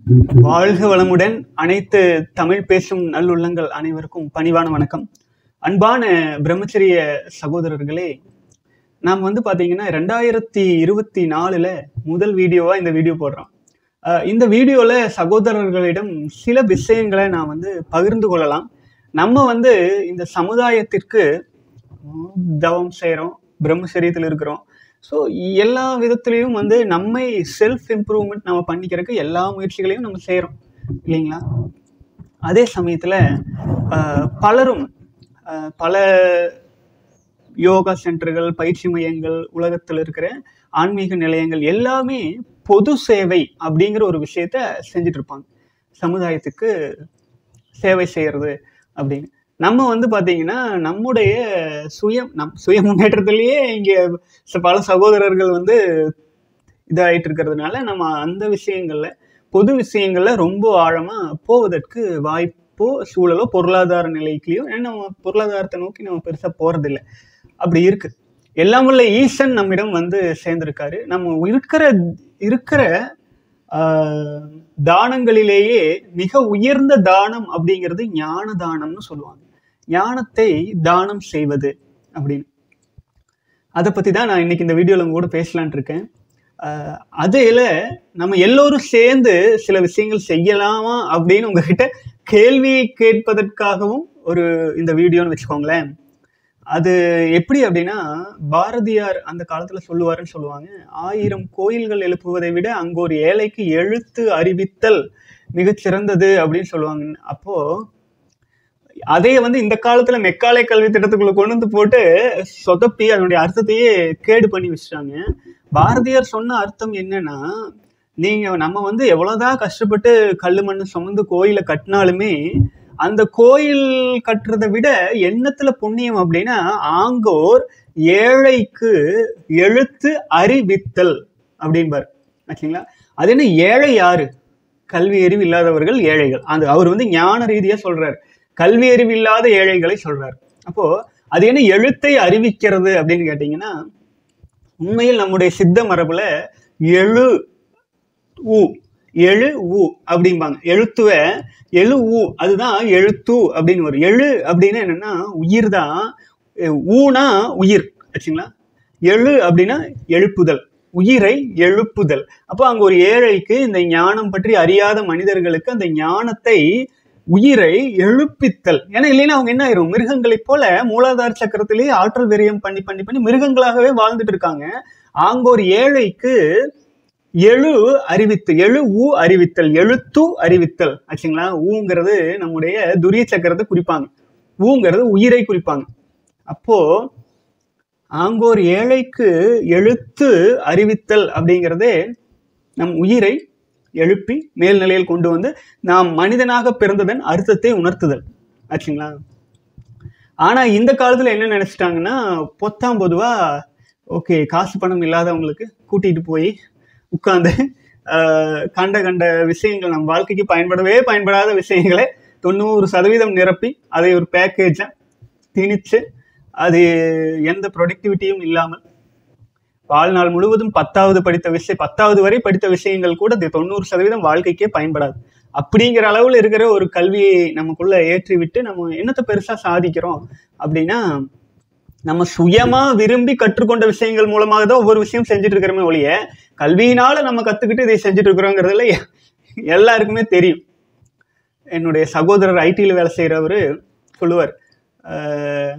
வாழ்க வளமுடன் அனைத்து தமிழ் பேசும் நல்லுள்ளங்கள் அனைவருக்கும் பணிவான வணக்கம் அன்பான பிரம்மச்சரிய சகோதரர்களே நாம் வந்து பாத்தீங்கன்னா ரெண்டாயிரத்தி இருபத்தி நாலுல முதல் வீடியோவா இந்த வீடியோ போடுறோம் அஹ் இந்த வீடியோல சகோதரர்களிடம் சில விஷயங்களை நான் வந்து பகிர்ந்து கொள்ளலாம் நம்ம வந்து இந்த சமுதாயத்திற்கு உம், தவம் செய்கிறோம் பிரம்மச்சரியத்தில் இருக்கிறோம் ஸோ எல்லா விதத்துலேயும் வந்து நம்மை செல்ஃப் இம்ப்ரூவ்மெண்ட் நம்ம பண்ணிக்கிறதுக்கு எல்லா முயற்சிகளையும் நம்ம செய்கிறோம் இல்லைங்களா அதே சமயத்தில் பலரும் ஆஹ், பல யோகா சென்டர்கள் பயிற்சி மையங்கள் உலகத்தில் இருக்கிற ஆன்மீக நிலையங்கள் எல்லாமே பொது சேவை அப்படிங்கிற ஒரு விஷயத்த செஞ்சுட்டு இருப்பாங்க சமுதாயத்துக்கு சேவை செய்யறது அப்படின்னு நம்ம வந்து பாத்தீங்கன்னா நம்முடைய சுய நம் சுய முன்னேற்றத்திலேயே இங்க ச- பல சகோதரர்கள் வந்து இதாயிட்டு இருக்கிறதுனால நம்ம அந்த விஷயங்கள்ல பொது விஷயங்கள்ல ரொம்ப ஆழமா போவதற்கு வாய்ப்போ சூழலோ பொருளாதார நிலைக்குலயோ ஏன்னா நம்ம பொருளாதாரத்தை நோக்கி நம்ம பெருசா போறதில்லை அப்படி இருக்கு எல்லாம் உள்ள ஈசன் நம்மிடம் வந்து சேர்ந்திருக்காரு நம்ம இருக்கிற இருக்கிற ஆஹ், தானங்களிலேயே மிக உயர்ந்த தானம் அப்படிங்கிறது ஞான தானம்னு சொல்லுவாங்க ஞானத்தை தானம் செய்வது அப்படின்னு அதை பத்தி தான் நான் இன்னைக்கு இந்த வீடியோல உங்க கூட பேசலாம்னு இருக்கேன் ஆஹ், அதுல நம்ம எல்லோரும் சேர்ந்து சில விஷயங்கள் செய்யலாமா அப்படின்னு உங்ககிட்ட கேள்வி கேட்பதற்காகவும் ஒரு இந்த வீடியோன்னு வச்சுக்கோங்களேன் அது எப்படி அப்படின்னா பாரதியார் அந்த காலத்துல சொல்லுவாருன்னு சொல்லுவாங்க ஆயிரம் கோயில்கள் எழுப்புவதை விட அங்க ஒரு ஏழைக்கு எழுத்து அறிவித்தல் மிகச் சிறந்தது அப்படின்னு சொல்லுவாங்க அப்போ அதைய வந்து இந்த காலத்துல மெக்காலை கல்வி திட்டத்துக்குள்ள கொண்டு வந்து போட்டு சொதப்பி அதனுடைய அர்த்தத்தையே கேடு பண்ணி வச்சுட்டாங்க பாரதியார் சொன்ன அர்த்தம் என்னன்னா நீங்க நம்ம வந்து எவ்வளவுதான் கஷ்டப்பட்டு கல்லு மண்ணு சுமந்து கோயிலை கட்டினாலுமே அந்த கோயில் கட்டுறதை விட எண்ணத்துல புண்ணியம் அப்படின்னா ஆங்கோர் ஏழைக்கு எழுத்து அறிவித்தல் அப்படின்பார் ஆச்சுங்களா அது என்ன ஏழை யாரு கல்வி அறிவு இல்லாதவர்கள் ஏழைகள் அந்த அவர் வந்து ஞான ரீதியா சொல்றாரு கல்வி அறிவு இல்லாத ஏழைகளை சொல்றாரு அப்போ அது என்ன எழுத்தை அறிவிக்கிறது அப்படின்னு கேட்டீங்கன்னா உண்மையில் நம்முடைய சித்த மரபுல எழு ஊ எழு ஊ அப்படிம்பாங்க எழுத்துவ எழு ஊ அதுதான் எழுத்து அப்படின்னு வரும் எழு அப்படின்னா என்னன்னா உயிர் தான் ஊனா உயிர் ஆச்சுங்களா எழு அப்படின்னா எழுப்புதல் உயிரை எழுப்புதல் அப்போ அங்க ஒரு ஏழைக்கு இந்த ஞானம் பற்றி அறியாத மனிதர்களுக்கு அந்த ஞானத்தை உயிரை எழுப்பித்தல் ஏன்னா இல்லைன்னா அவங்க என்ன ஆயிரும் மிருகங்களைப் போல மூலாதார சக்கரத்திலேயே ஆற்றல் விரயம் பண்ணி பண்ணி பண்ணி மிருகங்களாகவே வாழ்ந்துட்டு இருக்காங்க அங்க ஒரு ஏழைக்கு எழு அறிவித்து எழு ஊ அறிவித்தல் எழுத்து அறிவித்தல் ஆச்சுங்களா ஊங்கிறது நம்முடைய துரிய சக்கரத்தை குறிப்பாங்க ஊங்கிறது உயிரை குறிப்பாங்க அப்போ ஆங்கோர் ஏழைக்கு எழுத்து அறிவித்தல் அப்படிங்கிறதே நம் உயிரை எழுப்பி மேல்நிலையில் கொண்டு வந்து நாம் மனிதனாக பிறந்ததன் அர்த்தத்தை உணர்த்துதல் ஆச்சுங்களா ஆனா இந்த காலத்துல என்ன நினைச்சிட்டாங்கன்னா பொத்தாம் பொதுவா ஓகே காசு பணம் இல்லாதவங்களுக்கு கூட்டிட்டு போய் உட்கார்ந்து ஆஹ், கண்ட கண்ட விஷயங்கள் நம் வாழ்க்கைக்கு பயன்படவே பயன்படாத விஷயங்களை தொண்ணூறு சதவீதம் நிரப்பி அதை ஒரு பேக்கேஜா திணிச்சு அது எந்த ப்ரொடக்டிவிட்டியும் இல்லாமல் வாழ்நாள் முழுவதும் பத்தாவது படித்த விஷயம் பத்தாவது வரை படித்த விஷயங்கள் கூட இது தொண்ணூறு சதவீதம் வாழ்க்கைக்கே பயன்படாது அப்படிங்கிற அளவுல இருக்கிற ஒரு கல்வியை நமக்குள்ள ஏற்றி விட்டு நம்ம என்னத்தை பெருசா சாதிக்கிறோம் அப்படின்னா நம்ம சுயமா விரும்பி கற்றுக்கொண்ட விஷயங்கள் மூலமாக தான் ஒவ்வொரு விஷயம் செஞ்சுட்டு இருக்கிறோமே ஒழிய கல்வியினால நம்ம கத்துக்கிட்டு இதை செஞ்சுட்டு இருக்கிறோங்கிறதுல எ- எல்லாருக்குமே தெரியும் என்னுடைய சகோதரர் ஐடியில் வேலை செய்கிறவர் சொல்லுவார் "அஹ்,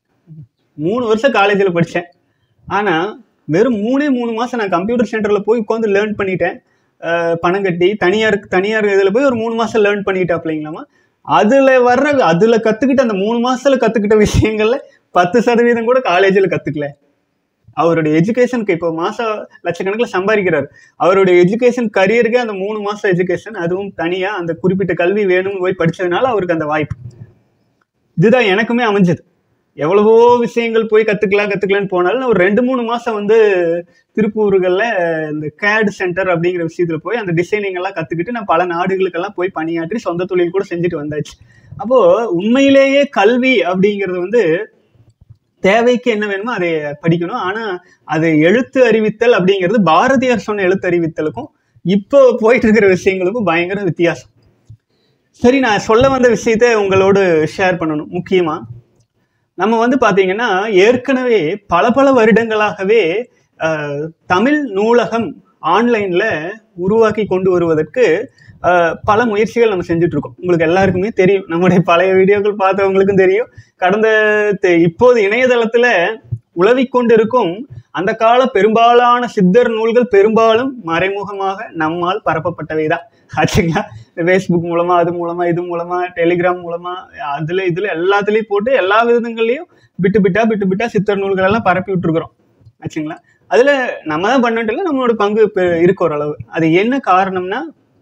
மூணு வருஷம் காலேஜில் படித்தேன் ஆனால் வெறும் மூணே மூணு மாதம் நான் கம்ப்யூட்டர் சென்டரில் போய் உட்காந்து லேர்ன் பண்ணிட்டேன் அஹ், பணம் கட்டி தனியார் தனியார் இதில் போய் ஒரு மூணு மாதம் லேர்ன் பண்ணிட்டாப்லைங்களாமா அதில் வர்ற அதில் கற்றுக்கிட்ட அந்த மூணு மாதத்தில் கற்றுக்கிட்ட விஷயங்கள்ல பத்து சதவீதம் கூட காலேஜில் கற்றுக்கல அவருடைய எஜுகேஷனுக்கு இப்போ மாசம் லட்சக்கணக்கில் சம்பாதிக்கிறார் அவருடைய எஜுகேஷன் கரியருக்கே அந்த மூணு மாசம் எஜுகேஷன் அதுவும் தனியா அந்த குறிப்பிட்ட கல்வி வேணும்னு போய் படிச்சதுனால அவருக்கு அந்த வாய்ப்பு இதுதான் எனக்குமே அமைஞ்சது எவ்வளவோ விஷயங்கள் போய் கத்துக்கலாம் கத்துக்கலாம்னு போனாலும் ஒரு ரெண்டு மூணு மாசம் வந்து திருப்பூர்கள்ல இந்த கேட் சென்டர் அப்படிங்கிற விஷயத்துல போய் அந்த டிசைனிங் எல்லாம் கத்துக்கிட்டு நான் பல நாடுகளுக்கெல்லாம் போய் பணியாற்றி சொந்த தொழில் கூட செஞ்சுட்டு வந்தாச்சு அப்போ உண்மையிலேயே கல்வி அப்படிங்கிறது வந்து தேவைக்கு என்ன வேணுமோ அதை படிக்கணும் ஆனா அது எழுத்து அறிவித்தல் அப்படிங்கிறது பாரதியார் சொன்ன எழுத்து அறிவித்தலுக்கும் இப்போ போயிட்டு இருக்கிற விஷயங்களுக்கும் பயங்கர வித்தியாசம் சரி நான் சொல்ல வந்த விஷயத்த உங்களோடு ஷேர் பண்ணணும் முக்கியமா நம்ம வந்து பாத்தீங்கன்னா ஏற்கனவே பல பல வருடங்களாகவே அஹ், தமிழ் நூலகம் ஆன்லைன்ல உருவாக்கி கொண்டு வருவதற்கு அஹ், பல முயற்சிகள் நம்ம செஞ்சுட்டு இருக்கோம் உங்களுக்கு எல்லாருக்குமே தெரியும் நம்முடைய பழைய வீடியோக்கள் பார்த்தவங்களுக்கும் தெரியும் கடந்த தெ- இப்போது இணையதளத்துல உலவிக் கொண்டிருக்கும் அந்த கால பெரும்பாலான சித்தர் நூல்கள் பெரும்பாலும் மறைமுகமாக நம்மால் பரப்பப்பட்டவை தான் ஆச்சுங்களா ஃபேஸ்புக் மூலமா அது மூலமா இது மூலமா டெலிகிராம் மூலமா அதுல இதுல எல்லாத்துலயும் போட்டு எல்லா விதங்கள்லயும் பிட்டு பிட்டா பிட்டு பிட்டா சித்தர் நூல்கள் எல்லாம் பரப்பி விட்டுருக்குறோம் ஆச்சுங்களா அதுல நம்ம தான் பண்ணிட்டு இல்லை நம்மளோட பங்கு இப்ப இருக்கு ஓரளவு அது என்ன காரணம்னா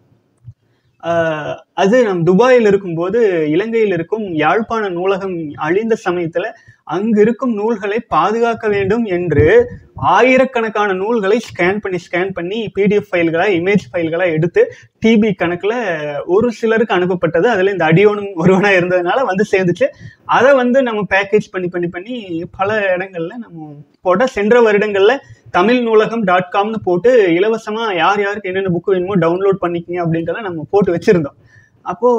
ஆஹ் அது நம் துபாயில் இருக்கும்போது இலங்கையில் இருக்கும் யாழ்ப்பாண நூலகம் அழிந்த சமயத்துல அங்கு இருக்கும் நூல்களை பாதுகாக்க வேண்டும் என்று ஆயிரக்கணக்கான நூல்களை ஸ்கேன் பண்ணி ஸ்கேன் பண்ணி பிடிஎஃப் ஃபைல்களா இமேஜ் ஃபைல்களா எடுத்து டிபி கணக்குல ஒரு சிலருக்கு அனுப்பப்பட்டது அதுல இந்த அடியோனும் ஒருவனா இருந்ததுனால வந்து சேர்ந்துச்சு அதை வந்து நம்ம பேக்கேஜ் பண்ணி பண்ணி பண்ணி பல இடங்கள்ல நம்ம போட்ட சென்ற வருடங்கள்ல தமிழ் நூலகம் டாட் காம்னு போட்டு இலவசமா யார் யாருக்கு என்னென்ன புக் வேணுமோ டவுன்லோட் பண்ணிக்கங்க அப்படின்றத நம்ம போட்டு வச்சிருந்தோம் அப்போ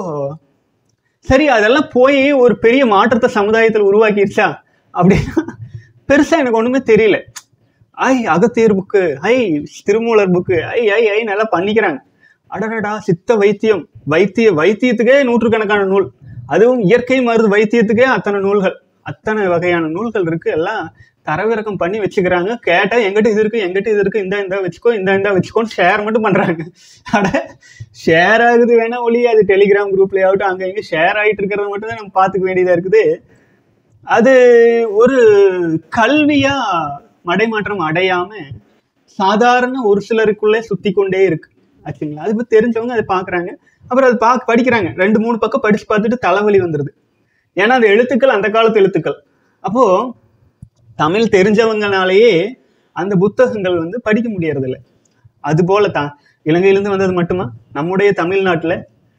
சரி அதெல்லாம் போய் ஒரு பெரிய மாற்றத்தை சமுதாயத்தில் உருவாக்கிருச்சா அப்படின்னா பெருசா எனக்கு ஒண்ணுமே தெரியல ஐ அகத்தியர் புக்கு ஐ திருமூலர் புக்கு ஐ ஐ ஐ நல்லா பண்ணிக்கிறாங்க அடடடா சித்த வைத்தியம் வைத்திய வைத்தியத்துக்கே நூற்றுக்கணக்கான நூல் அதுவும் இயற்கை மருந்து வைத்தியத்துக்கே அத்தனை நூல்கள் அத்தனை வகையான நூல்கள் இருக்கு எல்லாம் தரவிறக்கம் பண்ணி வச்சுக்கிறாங்க கேட்டா எங்கிட்ட இது இருக்கு எங்கிட்ட இது இருக்கு இந்த இந்த வச்சுக்கோ இந்த இந்த வச்சுக்கோன்னு ஷேர் மட்டும் பண்றாங்க அட ஷேர் ஆகுது வேணா ஒளி அது டெலிகிராம் குரூப்ல ஆகட்டும் அங்க இங்க ஷேர் ஆயிட்டு இருக்கிறத மட்டும் தான் நம்ம பார்த்துக்க வேண்டியதா இருக்குது அது ஒரு கல்வியா மடைமாற்றம் அடையாம சாதாரண ஒரு சிலருக்குள்ளே சுத்தி கொண்டே இருக்கு ஆச்சுங்களா அது பத்தி தெரிஞ்சவங்க அதை பாக்குறாங்க அப்புறம் அது பார்க்க படிக்கிறாங்க ரெண்டு மூணு பக்கம் படிச்சு பார்த்துட்டு தலைவலி வந்துருது ஏன்னா அது எழுத்துக்கள் அந்த காலத்து எழுத்துக்கள் அப்போ தமிழ் தெரிஞ்சவங்கனாலேயே அந்த புத்தகங்கள் வந்து படிக்க முடியறதில்ல அது போல தான் இலங்கையிலிருந்து வந்தது மட்டுமா நம்முடைய தமிழ்நாட்டில்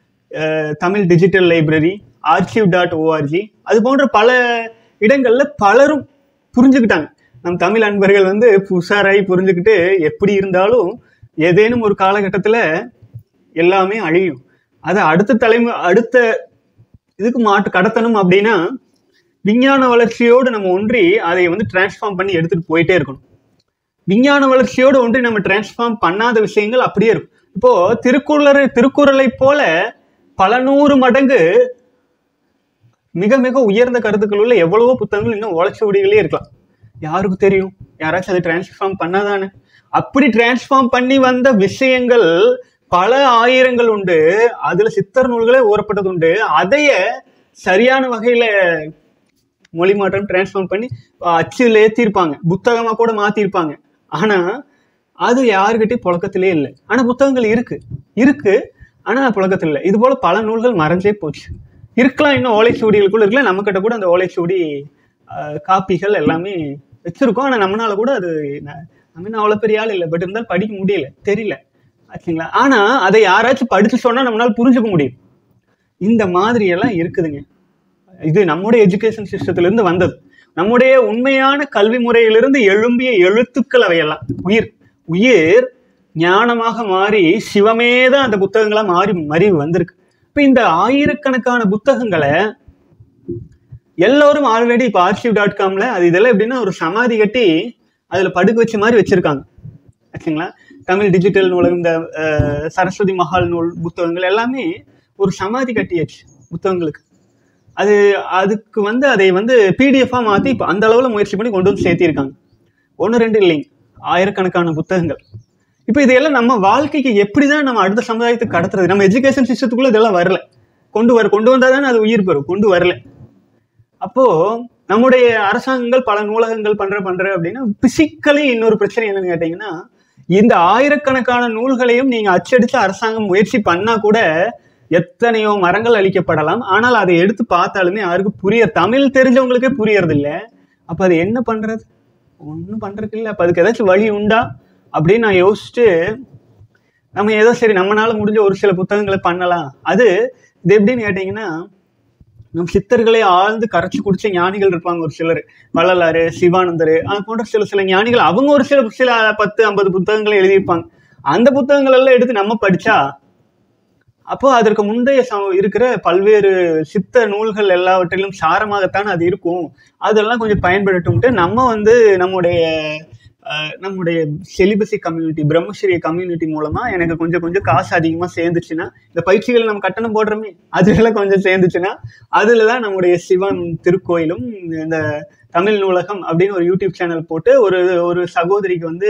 Tamil digital library archive dot org அது போன்ற பல இடங்கள்ல பலரும் புரிஞ்சுக்கிட்டாங்க நம் தமிழ் அன்பர்கள் வந்து உஷாராய் புரிஞ்சுக்கிட்டு எப்படி இருந்தாலும் ஏதேனும் ஒரு காலகட்டத்துல எல்லாமே அழியும் அதை அடுத்த தலைமு அடுத்த இதுக்கு மாட்டு கடத்தணும் அப்படின்னா விஞ்ஞான வளர்ச்சியோடு நம்ம ஒன்றி அதை வந்து டிரான்ஸ்ஃபார்ம் பண்ணி எடுத்துட்டு போயிட்டே இருக்கணும் விஞ்ஞான வளர்ச்சியோடு ஒன்றி நம்ம டிரான்ஸ்ஃபார்ம் பண்ணாத விஷயங்கள் அப்படியே இருக்கும் இப்போ திருக்குறளை திருக்குறளை போல பல நூறு மடங்கு மிக மிக உயர்ந்த கருத்துக்கள் உள்ள எவ்வளவோ புத்தகங்கள் இன்னும் ஓலைச்சுவடிகளே இருக்கலாம் யாருக்கு தெரியும் யாராச்சும் அதை டிரான்ஸ்ஃபார்ம் பண்ணாதானே அப்படி டிரான்ஸ்ஃபார்ம் பண்ணி வந்த விஷயங்கள் பல ஆயிரங்கள் உண்டு அதுல சித்தர் நூல்களே ஊறப்பட்டது உண்டு அதைய சரியான வகையில மொழி மாற்றம் டிரான்ஸ்ஃபார்ம் பண்ணி அஹ், அச்சுல ஏத்திருப்பாங்க புத்தகமா கூட மாத்திருப்பாங்க ஆனா அது யாருக்கிட்டையும் புழக்கத்திலே இல்லை ஆனா புத்தகங்கள் இருக்கு இருக்கு ஆனா புழக்கத்தில் இல்லை இது போல பல நூல்கள் மறைஞ்சே போச்சு இருக்கலாம் இன்னும் ஓலைச்சுவடிகளுக்குள்ள இருக்கலாம் நம்ம கிட்ட கூட அந்த ஓலைச்சுவடி அஹ், காப்பிகள் எல்லாமே வச்சிருக்கோம் ஆனா நம்மளால கூட அது ந- நம்ம இன்னும் அவ்வளவு பெரிய ஆள் இல்லை பட் இருந்தாலும் படிக்க முடியல தெரியல ஆச்சுங்களா ஆனா அதை யாராச்சும் படிச்சு சொன்னா நம்மளால புரிஞ்சுக்க முடியும் இந்த மாதிரி எல்லாம் இருக்குதுங்க இது நம்முடைய எஜுகேஷன் சிஸ்டத்துல இருந்து வந்தது நம்முடைய உண்மையான கல்வி முறையிலிருந்து எழும்பிய எழுத்துக்கள் அவையெல்லாம் உயிர் உயிர் ஞானமாக மாறி சிவமே தான் அந்த புத்தகங்களா மாறி மாறி வந்திருக்கு இப்ப இந்த ஆயிரக்கணக்கான புத்தகங்களை எல்லோரும் ஆல்ரெடி இப்போ ஆர்ச்சிவ் டாட் காம்ல அது இதெல்லாம் எப்படின்னா ஒரு சமாதி கட்டி அதுல படுக்க வச்ச மாதிரி வச்சிருக்காங்க ஆச்சுங்களா தமிழ் டிஜிட்டல் நூலகம் இந்த அஹ், சரஸ்வதி மஹால் நூல் புத்தகங்கள் எல்லாமே ஒரு சமாதி கட்டியாச்சு புத்தகங்களுக்கு அது அதுக்கு வந்து அதை வந்து பிடிஎஃபா மாத்தி இப்போ அந்த அளவுல முயற்சி பண்ணி கொண்டு வந்து சேர்த்திருக்காங்க ஒன்று ரெண்டு இல்லைங்க ஆயிரக்கணக்கான புத்தகங்கள் இப்போ இதையெல்லாம் நம்ம வாழ்க்கைக்கு எப்படிதான் நம்ம அடுத்த சமுதாயத்துக்கு கடத்துறது நம்ம எஜுகேஷன் சிஸ்டத்துக்குள்ள இதெல்லாம் வரல கொண்டு வர கொண்டு வந்தா தானே அது உயிர் பெறும் கொண்டு வரல அப்போ நம்முடைய அரசாங்கங்கள் பல நூலகங்கள் பண்ற பண்ற அப்படின்னா பிசிக்கலி இன்னொரு பிரச்சனை என்னன்னு கேட்டீங்கன்னா இந்த ஆயிரக்கணக்கான நூல்களையும் நீங்க அச்சடிச்சு அரசாங்கம் முயற்சி பண்ணா கூட எத்தனையோ மரங்கள் அழிக்கப்படலாம் ஆனால் அதை எடுத்து பார்த்தாலுமே யாருக்கும் புரிய தமிழ் தெரிஞ்சவங்களுக்கே புரியறது இல்ல அப்ப அது என்ன பண்றது ஒன்றும் பண்றதுக்கு இல்லை அப்ப அதுக்கு ஏதாச்சும் வழி உண்டா அப்படின்னு நான் யோசிச்சுட்டு நம்ம ஏதோ சரி நம்மனால முடிஞ்ச ஒரு சில புத்தகங்களை பண்ணலாம் அது இது எப்படின்னு கேட்டீங்கன்னா நம் சித்தர்களை ஆழ்ந்து கரைச்சு குடிச்ச ஞானிகள் இருப்பாங்க ஒரு சிலர் வள்ளலாறு சிவானந்தர் அது போன்ற சில சில ஞானிகள் அவங்க ஒரு சில சில பத்து ஐம்பது புத்தகங்களை எழுதியிருப்பாங்க அந்த புத்தகங்கள் எல்லாம் எடுத்து நம்ம படிச்சா அப்போ அதற்கு முந்தைய ச- இருக்கிற பல்வேறு சித்த நூல்கள் எல்லாவற்றிலும் சாரமாகத்தான் அது இருக்கும் அதெல்லாம் கொஞ்சம் பயன்படுத்தும்ட்டு நம்ம வந்து நம்முடைய அஹ், நம்முடைய செலிபசி கம்யூனிட்டி பிரம்மஸ்ரீ கம்யூனிட்டி மூலமா எனக்கு கொஞ்சம் கொஞ்சம் காசு அதிகமா சேர்ந்துச்சுன்னா இந்த பயிற்சிகள் நம்ம கட்டணம் போடுறோமே அதுல கொஞ்சம் சேர்ந்துச்சுன்னா அதுல தான் நம்முடைய சிவன் திருக்கோயிலும் இந்த தமிழ் நூலகம் அப்படின்னு ஒரு யூடியூப் சேனல் போட்டு ஒரு ஒரு சகோதரிக்கு வந்து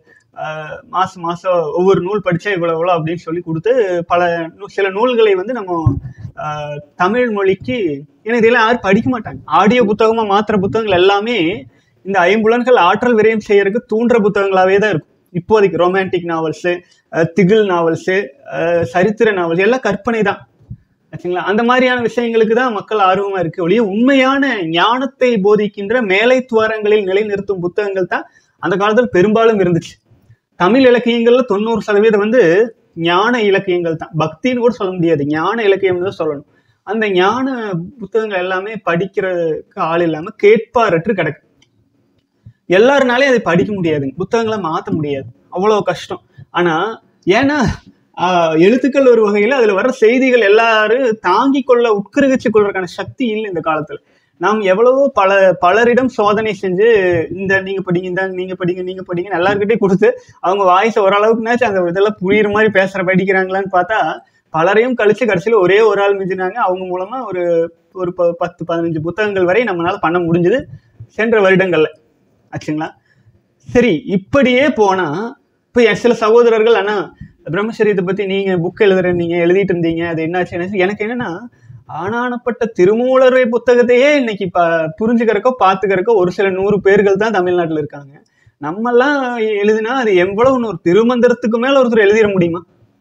ஆஹ், மாசம் மாசம் ஒவ்வொரு நூல் படிச்சா இவ்வளவு இவ்வளவு அப்படின்னு சொல்லி கொடுத்து பல நூ- சில நூல்களை வந்து நம்ம ஆஹ், தமிழ் மொழிக்கு ஏன்னா இதெல்லாம் யாரும் படிக்க மாட்டாங்க ஆடியோ புத்தகமா மாத்திர புத்தகங்கள் எல்லாமே இந்த ஐம்புலன்கள் ஆற்றல் விரயம் செய்யறதுக்கு தூண்டுற புத்தகங்களாவே தான் இருக்கும் இப்போதைக்கு ரொமான்டிக் நாவல்ஸு திகில் நாவல்ஸு சரித்திர நாவல்ஸ் எல்லாம் கற்பனை தான் ஆச்சுங்களா அந்த மாதிரியான விஷயங்களுக்கு தான் மக்கள் ஆர்வமா இருக்கு ஒழிய உண்மையான ஞானத்தை போதிக்கின்ற மேலை துவாரங்களில் நிலைநிறுத்தும் புத்தகங்கள் தான் அந்த காலத்தில் பெரும்பாலும் இருந்துச்சு தமிழ் இலக்கியங்கள்ல தொண்ணூறு சதவீதம் வந்து ஞான இலக்கியங்கள் தான் பக்தின்னு கூட சொல்ல முடியாது ஞான இலக்கியம் தான் சொல்லணும் அந்த ஞான புத்தகங்கள் எல்லாமே படிக்கிறதுக்கு ஆள் இல்லாம கேட்பாரற்று கிடக்கு எல்லாருனாலையும் அதை படிக்க முடியாதுங்க புத்தகங்களை மாற்ற முடியாது அவ்வளோ கஷ்டம் ஆனா ஏன்னா ஆஹ், எழுத்துக்கள் ஒரு வகையில் அதுல வர்ற செய்திகள் எல்லாரும் தாங்கி கொள்ள உட்கிரகிச்சு கொள்றதுக்கான சக்தி இல்லை இந்த காலத்துல நாம் எவ்வளவோ பல பலரிடம் சோதனை செஞ்சு இந்த நீங்க படிங்க இந்த நீங்க படிங்க நீங்க படிங்க எல்லாருக்கிட்டையும் கொடுத்து அவங்க வாய்ஸ் ஓரளவுக்குனாச்சும் அந்த இதெல்லாம் புரியுற மாதிரி பேசுற படிக்கிறாங்களான்னு பார்த்தா பலரையும் கழிச்சு கடைசியில் ஒரே ஒரு ஆள் மிஞ்சினாங்க அவங்க மூலமா ஒரு ஒரு ப- பத்து பதினஞ்சு புத்தகங்கள் வரை நம்மளால பண்ண முடிஞ்சது சென்ற வருடங்கள்ல ஆச்சுங்களா சரி இப்படியே போனா இப்போ என் சில சகோதரர்கள் அண்ணா பிரம்மச்சரியத்தை பத்தி நீங்க புக் எழுதுற நீங்க எழுதிட்டு இருந்தீங்க அது என்னாச்சு என்னாச்சு எனக்கு என்னன்னா ஆனானப்பட்ட திருமூலரை புத்தகத்தையே இன்னைக்கு ப புரிஞ்சுக்கிறக்கோ பார்த்துக்கிறக்கோ ஒரு சில நூறு பேர்கள் தான் தமிழ்நாட்டில் இருக்காங்க நம்மெல்லாம் எழுதினா அது எவ்வளவு ஒரு திருமந்திரத்துக்கு மேல ஒருத்தர் எழுதிட முடியுமா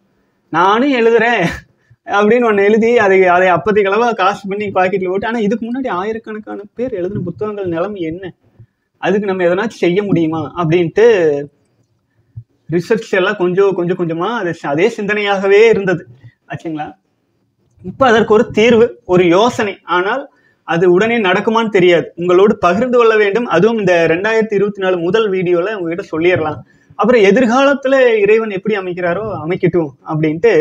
நானும் எழுதுறேன் அப்படின்னு ஒன்று எழுதி அதை அதை அப்போதைக்கு அளவா காசு பண்ணி பாக்கெட்ல போட்டு ஆனால் இதுக்கு முன்னாடி ஆயிரக்கணக்கான பேர் எழுதின புத்தகங்கள் நிலைமை என்ன அதுக்கு நம்ம எதனாச்சும் செய்ய முடியுமா அப்படின்ட்டு ரிசர்ச் எல்லாம் கொஞ்சம் கொஞ்சம் கொஞ்சமா அது அதே சிந்தனையாகவே இருந்தது ஆச்சுங்களா இப்போ அதற்கு ஒரு தீர்வு ஒரு யோசனை ஆனால் அது உடனே நடக்குமான்னு தெரியாது உங்களோடு பகிர்ந்து கொள்ள வேண்டும் அதுவும் இந்த ரெண்டாயிரத்தி இருபத்தி நாலு முதல் வீடியோல உங்ககிட்ட சொல்லிடலாம் அப்புறம் எதிர்காலத்துல இறைவன் எப்படி அமைக்கிறாரோ அமைக்கட்டும் அப்படின்ட்டு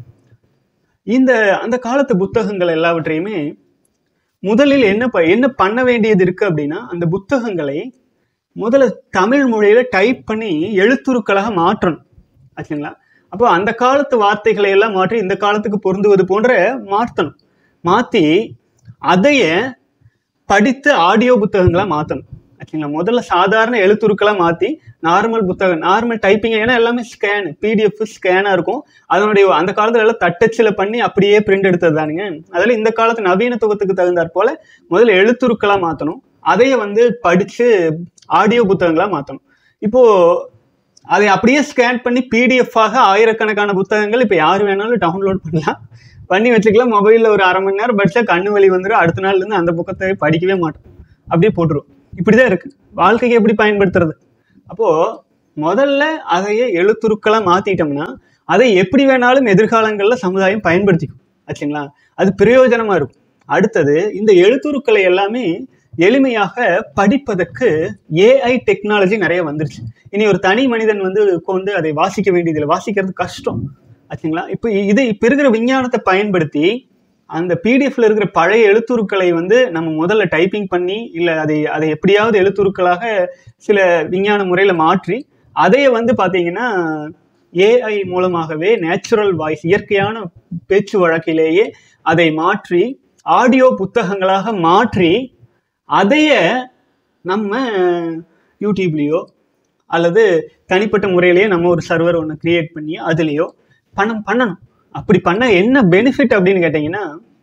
இந்த அந்த காலத்து புத்தகங்கள் எல்லாவற்றையுமே முதலில் என்ன ப- என்ன பண்ண வேண்டியது இருக்கு அப்படின்னா அந்த புத்தகங்களை முதல்ல தமிழ் மொழியில டைப் பண்ணி எழுத்துருக்களாக மாற்றணும் ஆச்சுங்களா அப்போ அந்த காலத்து வார்த்தைகளை எல்லாம் மாற்றி இந்த காலத்துக்கு பொருந்துவது போன்ற மாற்றணும் மாத்தி அதைய படித்து ஆடியோ புத்தகங்களா மாற்றணும் ஆச்சுங்களா முதல்ல சாதாரண எழுத்துருக்களா மாத்தி நார்மல் புத்தகம் நார்மல் டைப்பிங் ஏன்னா எல்லாமே ஸ்கேன் பிடிஎஃப் ஸ்கேனா இருக்கும் அதனுடைய அந்த காலத்துல எல்லாம் தட்டச்சில் பண்ணி அப்படியே பிரிண்ட் எடுத்தது தானுங்க அதில் இந்த காலத்து நவீனத்துவத்துக்கு தகுந்தாற் போல முதல்ல எழுத்துருக்களா மாற்றணும் அதைய வந்து படிச்சு ஆடியோ புத்தகங்களா மாற்றணும் இப்போ அதை அப்படியே ஸ்கேன் பண்ணி பிடிஎஃப் ஆக ஆயிரக்கணக்கான புத்தகங்கள் இப்போ யார் வேணாலும் டவுன்லோட் பண்ணலாம் பண்ணி வச்சுக்கலாம் மொபைலில் ஒரு அரை மணி நேரம் படிச்சா கண்ணு வலி வந்துடும் அடுத்த நாள்ல இருந்து அந்த புக்கத்தை படிக்கவே மாட்டோம் அப்படியே போட்டுரும் இப்படிதான் இருக்கு வாழ்க்கைக்கு எப்படி பயன்படுத்துறது அப்போ முதல்ல அதையே எழுத்துருக்களா மாத்திட்டோம்னா அதை எப்படி வேணாலும் எதிர்காலங்களில் சமுதாயம் பயன்படுத்திக்கும் ஆச்சுங்களா அது பிரயோஜனமா இருக்கும் அடுத்தது இந்த எழுத்துருக்களை எல்லாமே எளிமையாக படிப்பதற்கு ஏஐ டெக்னாலஜி நிறைய வந்துருச்சு இனி ஒரு தனி மனிதன் வந்து உட்கார்ந்து அதை வாசிக்க வேண்டியதில்லை வாசிக்கிறது கஷ்டம் ஆச்சுங்களா இப்போ இது இப்போ இருக்கிற விஞ்ஞானத்தை பயன்படுத்தி அந்த பிடிஎஃப்ல இருக்கிற பழைய எழுத்துருக்களை வந்து நம்ம முதல்ல டைப்பிங் பண்ணி இல்லை அதை அதை எப்படியாவது எழுத்துருக்களாக சில விஞ்ஞான முறையில மாற்றி அதைய வந்து பாத்தீங்கன்னா ஏஐ மூலமாகவே நேச்சுரல் வாய்ஸ் இயற்கையான பேச்சு வழக்கிலேயே அதை மாற்றி ஆடியோ புத்தகங்களாக மாற்றி அதைய நம்ம யூடியூப்லேயோ அல்லது தனிப்பட்ட முறையிலேயே நம்ம ஒரு சர்வர் ஒன்று கிரியேட் பண்ணி அதுலேயோ பணம் பண்ணணும் அப்படி பண்ண என்ன பெனிஃபிட் அப்படின்னு கேட்டிங்கன்னா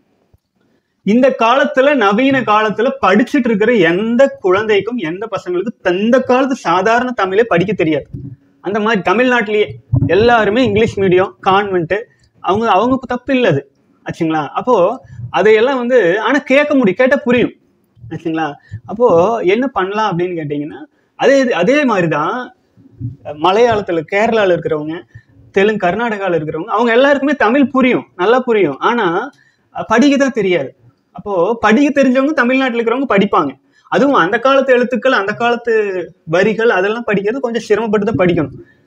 இந்த காலத்துல நவீன காலத்துல படிச்சுட்டு இருக்கிற எந்த குழந்தைக்கும் எந்த பசங்களுக்கும் இந்த காலத்து சாதாரண தமிழே படிக்க தெரியாது அந்த மாதிரி தமிழ்நாட்டிலேயே எல்லாருமே இங்கிலீஷ் மீடியம் கான்வென்ட் அவங்க அவங்க தப்பு இல்லை அது ஆச்சுங்களா அப்போ அதையெல்லாம் வந்து ஆனா கேட்க முடியும் கேட்டா புரியும் ஆச்சுங்களா அப்போ என்ன பண்ணலாம் அப்படின்னு கேட்டிங்கன்னா அதே அதே மாதிரி தான் மலையாளத்துல கேரளால இருக்கிறவங்க தெலுங்கு கர்நாடகாவில் இருக்கிறவங்க அவங்க எல்லாருக்குமே தமிழ் புரியும் நல்லா புரியும் ஆனா அஹ், படிக்க தான் தெரியாது அப்போ படிக்க தெரிஞ்சவங்க தமிழ்நாட்டில் இருக்கிறவங்க படிப்பாங்க அதுவும் அந்த காலத்து எழுத்துக்கள் அந்த காலத்து வரிகள் அதெல்லாம் படிக்கிறது கொஞ்சம் சிரமப்பட்டு தான் படிக்கணும்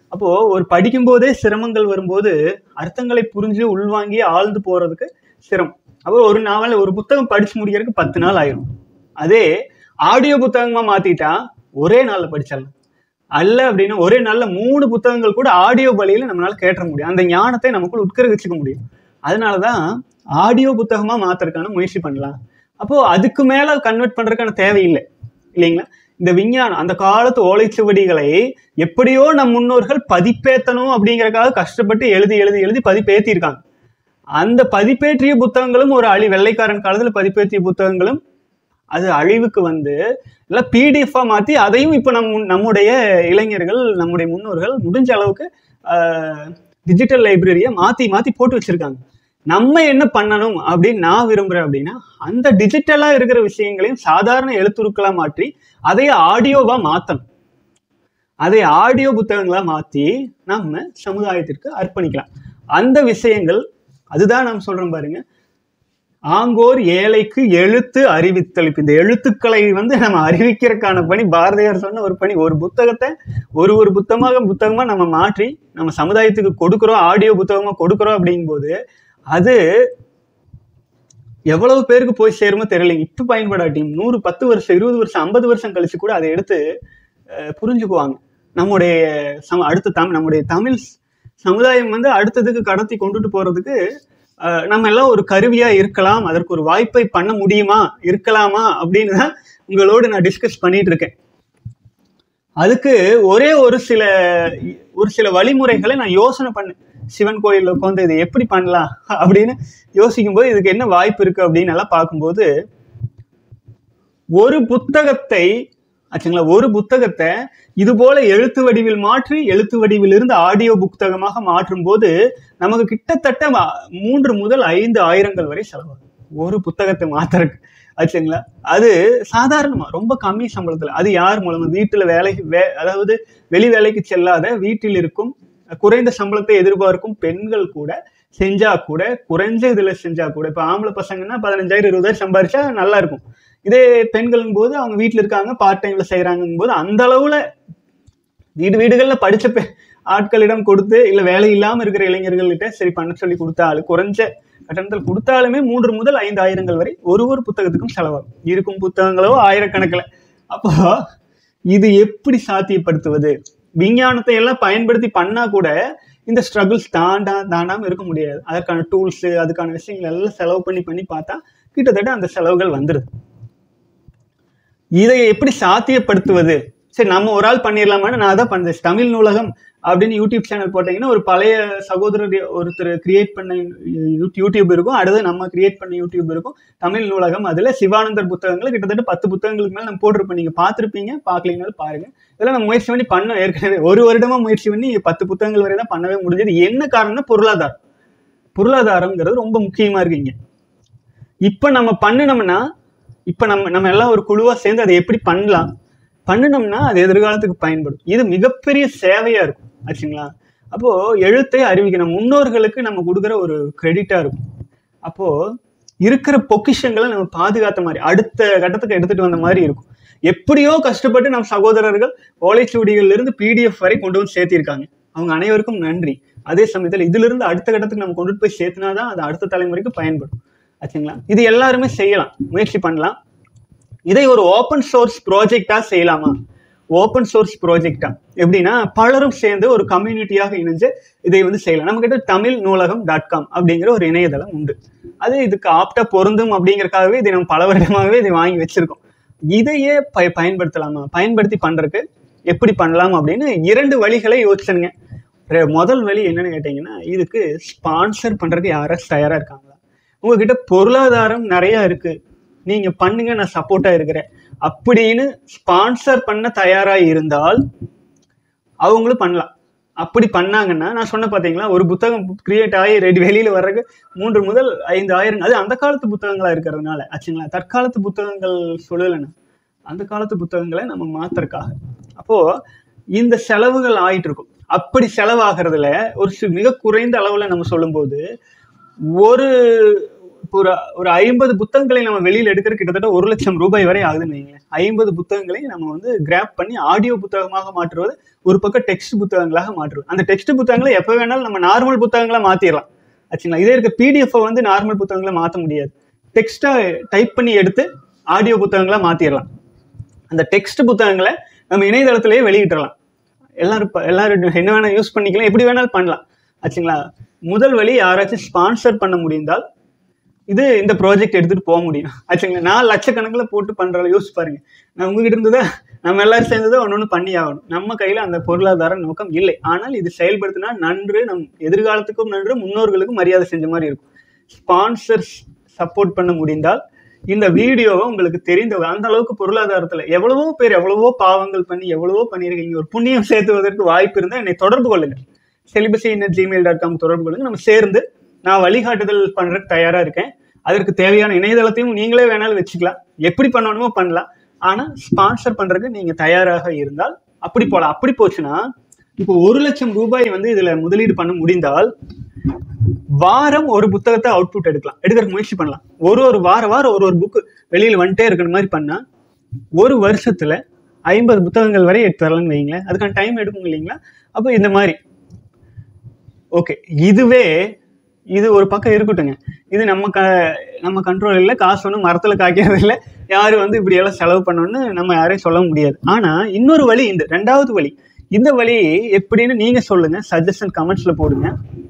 அப்போ ஒரு படிக்கும் போதே சிரமங்கள் வரும்போது அர்த்தங்களை புரிஞ்சு உள்வாங்கி ஆழ்ந்து போறதுக்கு சிரமம் அப்போ ஒரு நாவல் ஒரு புத்தகம் படிச்சு முடிக்கிறதுக்கு பத்து நாள் ஆயிரும் அதே ஆடியோ புத்தகமா மாத்திட்டா ஒரே நாள்ல படிச்சிடலாம் அல்ல அப்படின்னா ஒரே நாள்ல மூணு புத்தகங்கள் கூட ஆடியோ வழியில நம்மளால கேட்ட முடியும் அந்த ஞானத்தை நமக்குள்ள உட்கரிச்சுக்க முடியும் அதனாலதான் ஆடியோ புத்தகமா மாத்துறதுக்கான முயற்சி பண்ணலாம் அப்போ அதுக்கு மேல கன்வெர்ட் பண்றதுக்கான தேவையில்லை இல்லைங்களா இந்த விஞ்ஞானம் அந்த காலத்து ஓலைச்சுவடிகளை எப்படியோ நம் முன்னோர்கள் பதிப்பேத்தணும் அப்படிங்கறதுக்காக கஷ்டப்பட்டு எழுதி எழுதி எழுதி பதிப்பேத்திருக்காங்க அந்த பதிப்பேற்றிய புத்தகங்களும் ஒரு அழி வெள்ளைக்காரன் காலத்துல பதிப்பேற்றிய புத்தகங்களும் அது அழிவுக்கு வந்து எல்லாம் பிடிஎஃபா மாத்தி அதையும் இப்ப நம் நம்முடைய இளைஞர்கள் நம்முடைய முன்னோர்கள் முடிஞ்ச அளவுக்கு டிஜிட்டல் லைப்ரரியை மாத்தி மாத்தி போட்டு வச்சிருக்காங்க நம்ம என்ன பண்ணணும் அப்படின்னு நான் விரும்புறேன் அப்படின்னா அந்த டிஜிட்டலா இருக்கிற விஷயங்களையும் சாதாரண எழுத்துருக்களா மாற்றி அதை ஆடியோவா மாத்தணும் அதை ஆடியோ புத்தகங்களா மாத்தி நம்ம சமுதாயத்திற்கு அர்ப்பணிக்கலாம் அந்த விஷயங்கள் அதுதான் நாம் சொல்றோம் பாருங்க ஆங்கோர் ஏழைக்கு எழுத்து அறிவித்தல் இப்ப இந்த எழுத்துக்களை வந்து நம்ம அறிவிக்கிறதுக்கான பணி பாரதியார் சொன்ன ஒரு பணி ஒரு புத்தகத்தை ஒரு ஒரு புத்தகமாக புத்தகமா நம்ம மாற்றி நம்ம சமுதாயத்துக்கு கொடுக்குறோம் ஆடியோ புத்தகமா கொடுக்குறோம் அப்படிங்கும்போது அது எவ்வளவு பேருக்கு போய் சேருமோ தெரியல இப்ப பயன்படாட்டியும் நூறு பத்து வருஷம் இருபது வருஷம் ஐம்பது வருஷம் கழிச்சு கூட அதை எடுத்து அஹ், புரிஞ்சுக்குவாங்க நம்முடைய சம அடுத்த தமிழ் நம்முடைய தமிழ் சமுதாயம் வந்து அடுத்ததுக்கு கடத்தி கொண்டுட்டு போறதுக்கு அஹ், நம்ம எல்லாம் ஒரு கருவியா இருக்கலாம் அதற்கு ஒரு வாய்ப்பை பண்ண முடியுமா இருக்கலாமா அப்படின்னு தான் உங்களோடு நான் டிஸ்கஸ் பண்ணிட்டு இருக்கேன் அதுக்கு ஒரே ஒரு சில ஒரு சில வழிமுறைகளை நான் யோசனை பண்ணேன் சிவன் கோயில்ல உட்காந்து இதை எப்படி பண்ணலாம் அப்படின்னு யோசிக்கும் போது இதுக்கு என்ன வாய்ப்பு இருக்கு அப்படின்னு எல்லாம் பார்க்கும்போது ஒரு புத்தகத்தை ஆச்சுங்களா ஒரு புத்தகத்தை இது போல எழுத்து வடிவில் மாற்றி எழுத்து வடிவில் இருந்து ஆடியோ புத்தகமாக மாற்றும் போது நமக்கு கிட்டத்தட்ட ம- மூன்று முதல் ஐந்து ஆயிரங்கள் வரை செலவாகும் ஒரு புத்தகத்தை மாத்துறதுக்கு ஆச்சுங்களா அது சாதாரணமா ரொம்ப கம்மி சம்பளத்துல அது யார் மூலமா வீட்டுல வேலைக்கு வே அதாவது வெளி வேலைக்கு செல்லாத வீட்டில் இருக்கும் குறைந்த சம்பளத்தை எதிர்பார்க்கும் பெண்கள் கூட செஞ்சா கூட குறைஞ்ச இதுல செஞ்சா கூட இப்ப ஆம்பளை பசங்கன்னா பதினஞ்சாயிரம் இருபதாயிரம் சம்பாரிச்சா நல்லா இருக்கும் இதே பெண்களும் போது அவங்க வீட்டுல இருக்காங்க பார்ட் டைம்ல செய்யறாங்கும் போது அந்த அளவுல வீடு வீடுகள்ல படிச்ச பெ- ஆட்களிடம் கொடுத்து இல்ல வேலை இல்லாம இருக்கிற இளைஞர்கள்கிட்ட சரி பண்ண சொல்லி கொடுத்தாலும் குறைஞ்ச கட்டணத்தில் கொடுத்தாலுமே மூன்று முதல் ஐந்து ஆயிரங்கள் வரை ஒரு ஒரு புத்தகத்துக்கும் செலவாகும் இருக்கும் புத்தகங்களோ ஆயிரக்கணக்கில் அப்போ இது எப்படி சாத்தியப்படுத்துவது விஞ்ஞானத்தை எல்லாம் பயன்படுத்தி பண்ணா கூட இந்த ஸ்ட்ரகிள்ஸ் தாண்டா தாண்டாம இருக்க முடியாது அதற்கான டூல்ஸ் அதுக்கான விஷயங்கள் எல்லாம் செலவு பண்ணி பண்ணி பார்த்தா கிட்டத்தட்ட அந்த செலவுகள் வந்துருது இதை எப்படி சாத்தியப்படுத்துவது சரி நம்ம ஒரு ஆள் பண்ணிடலாமான்னு நான் தான் பண்ணேன் தமிழ் நூலகம் அப்படின்னு யூடியூப் சேனல் போட்டீங்கன்னா ஒரு பழைய சகோதரர் ஒருத்தர் கிரியேட் பண்ண யூ- யூடியூப் இருக்கும் அடுத்து நம்ம கிரியேட் பண்ண யூடியூப் இருக்கும் தமிழ் நூலகம் அதுல சிவானந்தர் புத்தகங்கள் கிட்டத்தட்ட பத்து புத்தகங்களுக்கு மேல நம்ம போட்டிருப்போம் நீங்க பார்த்திருப்பீங்க பார்க்கலீங்கனாலும் பாருங்க இதெல்லாம் நம்ம முயற்சி பண்ணி பண்ணோம் ஏற்கனவே ஒரு வருடமா முயற்சி பண்ணி பத்து புத்தகங்கள் வரை தான் பண்ணவே முடிஞ்சது என்ன காரணம்னா பொருளாதாரம் பொருளாதாரம்ங்கிறது ரொம்ப முக்கியமா இருக்கு இங்க இப்ப நம்ம பண்ணினோம்னா இப்ப நம்ம நம்ம எல்லாம் ஒரு குழுவா சேர்ந்து அதை எப்படி பண்ணலாம் பண்ணினோம்னா அது எதிர்காலத்துக்கு பயன்படும் இது மிகப்பெரிய சேவையா இருக்கும் ஆச்சுங்களா அப்போ எழுத்தை அறிவிக்கணும் முன்னோர்களுக்கு நம்ம கொடுக்குற ஒரு கிரெடிட்டா இருக்கும் அப்போ இருக்கிற பொக்கிஷங்களை நம்ம பாதுகாத்த மாதிரி அடுத்த கட்டத்துக்கு எடுத்துட்டு வந்த மாதிரி இருக்கும் எப்படியோ கஷ்டப்பட்டு நம் சகோதரர்கள் ஓலைச்சுவடிகள்ல இருந்து பிடிஎஃப் வரை கொண்டு வந்து சேர்த்திருக்காங்க அவங்க அனைவருக்கும் நன்றி அதே சமயத்தில் இதுல இருந்து அடுத்த கட்டத்துக்கு நம்ம கொண்டுட்டு போய் சேர்த்துனாதான் அது அடுத்த தலைமுறைக்கு பயன்படும் ஆச்சுங்களா இது எல்லாருமே செய்யலாம் முயற்சி பண்ணலாம் இதை ஒரு ஓப்பன் சோர்ஸ் ப்ராஜெக்டா செய்யலாமா ஓப்பன் சோர்ஸ் ப்ராஜெக்டா எப்படின்னா பலரும் சேர்ந்து ஒரு கம்யூனிட்டியாக இணைஞ்சு இதை வந்து செய்யலாம் நம்ம கிட்ட தமிழ் நூலகம் டாட் காம் அப்படிங்கிற ஒரு இணையதளம் உண்டு அது இதுக்கு ஆப்டா பொருந்தும் அப்படிங்கறதுக்காகவே இதை நம்ம பல வருடமாகவே இதை வாங்கி வச்சிருக்கோம் இதையே பய பயன்படுத்தலாமா பயன்படுத்தி பண்றதுக்கு எப்படி பண்ணலாம் அப்படின்னு இரண்டு வழிகளை யோசிச்சுங்க ரெ- முதல் வழி என்னன்னு கேட்டீங்கன்னா இதுக்கு ஸ்பான்சர் பண்றதுக்கு யாராச்சும் தயாரா இருக்காங்களா உங்ககிட்ட பொருளாதாரம் நிறைய இருக்கு நீங்க பண்ணுங்க நான் சப்போர்ட்டா இருக்கிறேன் அப்படின்னு ஸ்பான்சர் பண்ண தயாரா இருந்தால் அவங்களும் பண்ணலாம் அப்படி பண்ணாங்கன்னா நான் சொன்ன பாத்தீங்களா ஒரு புத்தகம் கிரியேட் ஆகி ரெடி வெளியில வர்றதுக்கு மூன்று முதல் ஐந்து ஆயிரம் அது அந்த காலத்து புத்தகங்களா இருக்கிறதுனால ஆச்சுங்களா தற்காலத்து புத்தகங்கள் சொல்லலைன்னா அந்த காலத்து புத்தகங்களை நம்ம மாத்துறதுக்காக அப்போ இந்த செலவுகள் ஆயிட்டு இருக்கும் அப்படி செலவாகிறதுல ஒரு சி- மிக குறைந்த அளவுல நம்ம சொல்லும்போது ஒரு இப்போ ஒரு ஒரு ஐம்பது புத்தகங்களை நம்ம வெளியில எடுக்கிற கிட்டத்தட்ட ஒரு லட்சம் ரூபாய் வரை ஆகுதுன்னு வைங்களேன் ஐம்பது புத்தகங்களை நம்ம வந்து கிராப் பண்ணி ஆடியோ புத்தகமாக மாற்றுவது ஒரு பக்கம் டெக்ஸ்ட் புத்தகங்களாக மாற்றுவது அந்த டெக்ஸ்ட் புத்தகங்களை எப்போ வேணாலும் நம்ம நார்மல் புத்தகங்களா மாத்திரலாம் ஆச்சுங்களா இதே இருக்க பிடிஎஃப் வந்து நார்மல் புத்தகங்களை மாற்ற முடியாது டெக்ஸ்டா டைப் பண்ணி எடுத்து ஆடியோ புத்தகங்களா மாத்திரலாம் அந்த டெக்ஸ்ட் புத்தகங்களை நம்ம இணையதளத்திலேயே வெளியிட்டுறலாம் எல்லாரும் இப்ப- எல்லாரும் என்ன வேணா யூஸ் பண்ணிக்கலாம் எப்படி வேணாலும் பண்ணலாம் ஆச்சுங்களா முதல் வழி யாராச்சும் ஸ்பான்சர் பண்ண முடிந்தால் இது இந்த ப்ராஜெக்ட் எடுத்துட்டு போக முடியும் ஆச்சுங்களா நான் லட்சக்கணக்கில் போட்டு பண்றத யோசிச்சு பாருங்க நான் உங்ககிட்ட இருந்ததை நம்ம எல்லாரும் சேர்ந்ததை ஒன்று ஒன்று பண்ணி ஆகணும் நம்ம கையில அந்த பொருளாதார நோக்கம் இல்லை ஆனால் இது செயல்படுத்தினா நன்று நம் எதிர்காலத்துக்கும் நன்று முன்னோர்களுக்கும் மரியாதை செஞ்ச மாதிரி இருக்கும் ஸ்பான்சர்ஸ் சப்போர்ட் பண்ண முடிந்தால் இந்த வீடியோவை உங்களுக்கு தெரிந்த அந்த அளவுக்கு பொருளாதாரத்துல எவ்வளவோ பேர் எவ்வளவோ பாவங்கள் பண்ணி எவ்வளவோ பண்ணியிருக்கீங்க ஒரு புண்ணியம் சேர்த்துவதற்கு வாய்ப்பு இருந்தால் என்னை தொடர்பு கொள்ளுங்க செலிபசி ஜிமெயில் டாட் காம் தொடர்பு கொள்ளுங்க நம்ம சேர்ந்து நான் வழிகாட்டுதல் பண்றதுக்கு தயாரா இருக்கேன் அதற்கு தேவையான இணையதளத்தையும் நீங்களே வேணாலும் வச்சுக்கலாம் எப்படி பண்ணணுமோ பண்ணலாம் ஆனா ஸ்பான்சர் பண்றதுக்கு நீங்க தயாராக இருந்தால் அப்படி போலாம் அப்படி போச்சுன்னா இப்போ ஒரு லட்சம் ரூபாய் வந்து இதுல முதலீடு பண்ண முடிந்தால் வாரம் ஒரு புத்தகத்தை அவுட்புட் எடுக்கலாம் எடுக்கிறதுக்கு முயற்சி பண்ணலாம் ஒரு ஒரு வார வாரம் ஒரு ஒரு புக்கு வெளியில வந்துட்டே இருக்கிற மாதிரி பண்ணா ஒரு வருஷத்துல ஐம்பது புத்தகங்கள் வரை எடுத்து வரலாம்னு வைங்களேன் அதுக்கான டைம் எடுக்கும் இல்லைங்களா அப்போ இந்த மாதிரி ஓகே இதுவே இது ஒரு பக்கம் இருக்கட்டுங்க இது நம்ம க நம்ம கண்ட்ரோல் இல்லை காசு ஒன்றும் மரத்தில் காய்க்கிறது இல்லை யாரும் வந்து இப்படி எல்லாம் செலவு பண்ணணும்னு நம்ம யாரையும் சொல்ல முடியாது ஆனால் இன்னொரு வழி இந்த ரெண்டாவது வழி இந்த வழி எப்படின்னு நீங்க சொல்லுங்க சஜஷன் கமெண்ட்ஸ்ல போடுங்க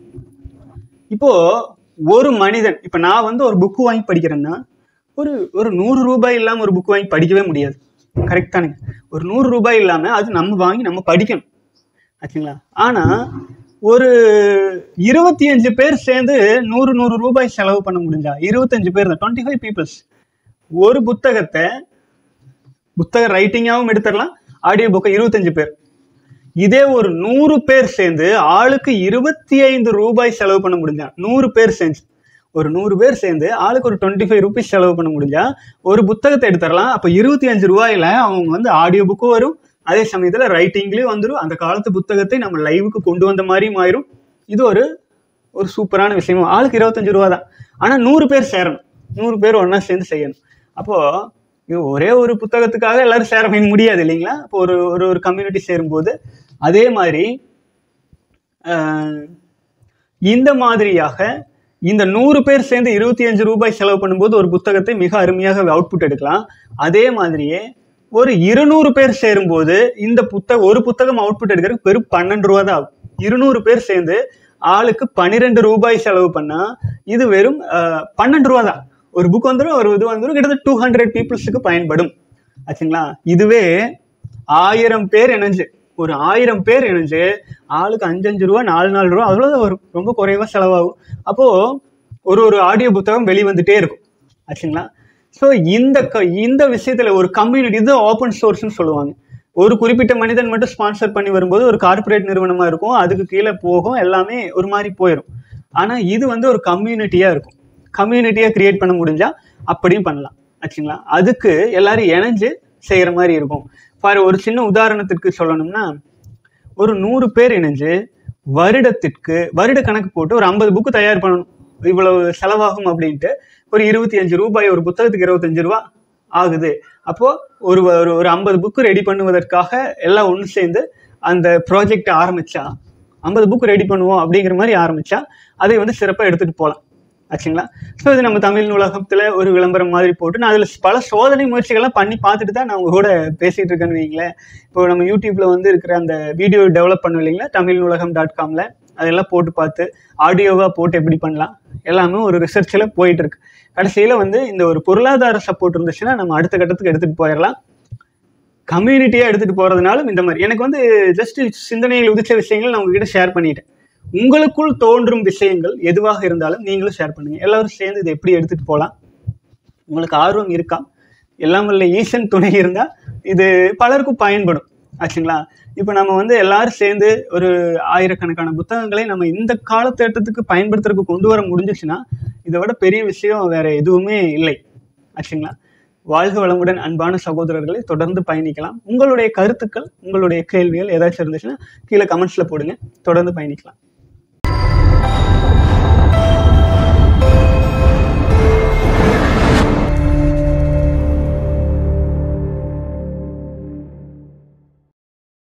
இப்போ ஒரு மனிதன் இப்போ நான் வந்து ஒரு புக்கு வாங்கி படிக்கிறேன்னா ஒரு ஒரு நூறு ரூபாய் இல்லாமல் ஒரு புக் வாங்கி படிக்கவே முடியாது கரெக்ட் தானுங்க ஒரு நூறு ரூபாய் இல்லாமல் அது நம்ம வாங்கி நம்ம படிக்கணும் ஆச்சுங்களா ஆனா ஒரு இருபத்தி அஞ்சு பேர் சேர்ந்து நூறு நூறு ரூபாய் செலவு பண்ண முடிஞ்சா இருபத்தஞ்சு பேர் தான் டுவெண்ட்டி ஃபைவ் பீப்புள்ஸ் ஒரு புத்தகத்தை புத்தக ரைட்டிங்காகவும் எடுத்துடலாம் ஆடியோ புக்கை இருபத்தஞ்சு பேர் இதே ஒரு நூறு பேர் சேர்ந்து ஆளுக்கு இருபத்தி ஐந்து ரூபாய் செலவு பண்ண முடிஞ்சா நூறு பேர் சேர்ந்து ஒரு நூறு பேர் சேர்ந்து ஆளுக்கு ஒரு டுவெண்ட்டி ஃபைவ் ருபீஸ் செலவு பண்ண முடிஞ்சா ஒரு புத்தகத்தை எடுத்துடலாம் அப்போ இருபத்தி அஞ்சு ரூபாயில அவங்க வந்து ஆடியோ புக்கும் வரும் அதே சமயத்தில் ரைட்டிங்லேயும் வந்துடும் அந்த காலத்து புத்தகத்தை நம்ம லைவுக்கு கொண்டு வந்த மாதிரியும் ஆயிரும் இது ஒரு ஒரு சூப்பரான விஷயம் ஆளுக்கு இருபத்தஞ்சு ரூபா தான் ஆனால் நூறு பேர் சேரணும் நூறு பேர் ஒன்றா சேர்ந்து செய்யணும் அப்போது இது ஒரே ஒரு புத்தகத்துக்காக எல்லாரும் சேர முடியாது இல்லைங்களா இப்போ ஒரு ஒரு ஒரு கம்யூனிட்டி சேரும்போது அதே மாதிரி ஆஹ், இந்த மாதிரியாக இந்த நூறு பேர் சேர்ந்து இருபத்தி அஞ்சு ரூபாய் செலவு பண்ணும்போது ஒரு புத்தகத்தை மிக அருமையாக அவுட்புட் எடுக்கலாம் அதே மாதிரியே ஒரு இருநூறு பேர் சேரும்போது இந்த புத்தகம் ஒரு புத்தகம் அவுட்புட் எடுக்கிறதுக்கு வெறும் பன்னெண்டு ரூபா தான் ஆகும் இருநூறு பேர் சேர்ந்து ஆளுக்கு பன்னிரெண்டு ரூபாய் செலவு பண்ணா இது வெறும் ஆஹ், பன்னெண்டு ரூபா தான் ஒரு புக் வந்துடும் ஒரு இது வந்துடும் கிட்டத்தட்ட டூ ஹண்ட்ரட் பீப்புள்ஸுக்கு பயன்படும் ஆச்சுங்களா இதுவே ஆயிரம் பேர் இணைஞ்சு ஒரு ஆயிரம் பேர் இணைஞ்சு ஆளுக்கு அஞ்சஞ்சு ரூபா நாலு நாலு ரூபா அவ்வளோதான் வரும் ரொம்ப குறைவா செலவாகும் அப்போ ஒரு ஒரு ஆடியோ புத்தகம் வெளிவந்துட்டே இருக்கும் ஆச்சுங்களா ஸோ இந்த க- இந்த விஷயத்துல ஒரு கம்யூனிட்டி இது ஓப்பன் சோர்ஸ்னு சொல்லுவாங்க ஒரு குறிப்பிட்ட மனிதன் மட்டும் ஸ்பான்சர் பண்ணி வரும்போது ஒரு கார்ப்பரேட் நிறுவனமா இருக்கும் அதுக்கு கீழே போகும் எல்லாமே ஒரு மாதிரி போயிடும் ஆனா இது வந்து ஒரு கம்யூனிட்டியா இருக்கும் கம்யூனிட்டியா கிரியேட் பண்ண முடிஞ்சா அப்படியும் பண்ணலாம் ஆச்சுங்களா அதுக்கு எல்லாரும் இணைஞ்சு செய்யற மாதிரி இருக்கும் ஃபார் ஒரு சின்ன உதாரணத்திற்கு சொல்லணும்னா ஒரு நூறு பேர் இணைஞ்சு வருடத்திற்கு வருட கணக்கு போட்டு ஒரு ஐம்பது புக்கு தயார் பண்ணணும் இவ்வளவு செலவாகும் அப்படின்ட்டு ஒரு இருபத்தி அஞ்சு ரூபாய் ஒரு புத்தகத்துக்கு இருபத்தஞ்சு ரூபா ஆகுது அப்போ ஒரு ஒரு ஒரு ஐம்பது புக்கு ரெடி பண்ணுவதற்காக எல்லாம் ஒன்று சேர்ந்து அந்த ப்ராஜெக்ட் ஆரம்பிச்சா ஐம்பது புக் ரெடி பண்ணுவோம் அப்படிங்கிற மாதிரி ஆரம்பிச்சா அதை வந்து சிறப்பாக எடுத்துட்டு போகலாம் ஆச்சுங்களா ஸோ இது நம்ம தமிழ் நூலகத்தில் ஒரு விளம்பரம் மாதிரி போட்டு நான் அதில் பல சோதனை முயற்சிகள்லாம் பண்ணி பார்த்துட்டு தான் நான் உங்க கூட பேசிட்டு இருக்கேன்னு வைங்களேன் இப்போ நம்ம யூடியூப்ல வந்து இருக்கிற அந்த வீடியோ டெவலப் பண்ணும் இல்லைங்களா தமிழ் நூலகம் டாட் காமில் அதெல்லாம் போட்டு பார்த்து ஆடியோவாக போட்டு எப்படி பண்ணலாம் எல்லாமே ஒரு ரிசர்ச்சில் போயிட்டு இருக்கு கடைசியில் வந்து இந்த ஒரு பொருளாதார சப்போர்ட் இருந்துச்சுன்னா நம்ம அடுத்த கட்டத்துக்கு எடுத்துகிட்டு போயிடலாம் கம்யூனிட்டியாக எடுத்துகிட்டு போகிறதுனாலும் இந்த மாதிரி எனக்கு வந்து ஜஸ்ட் சிந்தனையில் உதிச்ச விஷயங்கள் நான் உங்ககிட்ட ஷேர் பண்ணிட்டேன் உங்களுக்குள் தோன்றும் விஷயங்கள் எதுவாக இருந்தாலும் நீங்களும் ஷேர் பண்ணுங்க எல்லாரும் சேர்ந்து இதை எப்படி எடுத்துகிட்டு போகலாம் உங்களுக்கு ஆர்வம் இருக்கா எல்லாம் வல்ல ஈசன் துணை இருந்தால் இது பலருக்கும் பயன்படும் ஆச்சுங்களா இப்போ நம்ம வந்து எல்லாரும் சேர்ந்து ஒரு ஆயிரக்கணக்கான புத்தகங்களை நம்ம இந்த காலத்திட்டத்துக்கு பயன்படுத்துறதுக்கு கொண்டு வர முடிஞ்சிச்சுன்னா இதை விட பெரிய விஷயம் வேற எதுவுமே இல்லை ஆச்சுங்களா வாழ்க வளமுடன் அன்பான சகோதரர்களை தொடர்ந்து பயணிக்கலாம் உங்களுடைய கருத்துக்கள் உங்களுடைய கேள்விகள் ஏதாச்சும் இருந்துச்சுன்னா கீழே கமெண்ட்ஸ்ல போடுங்க தொடர்ந்து பயணிக்கலாம்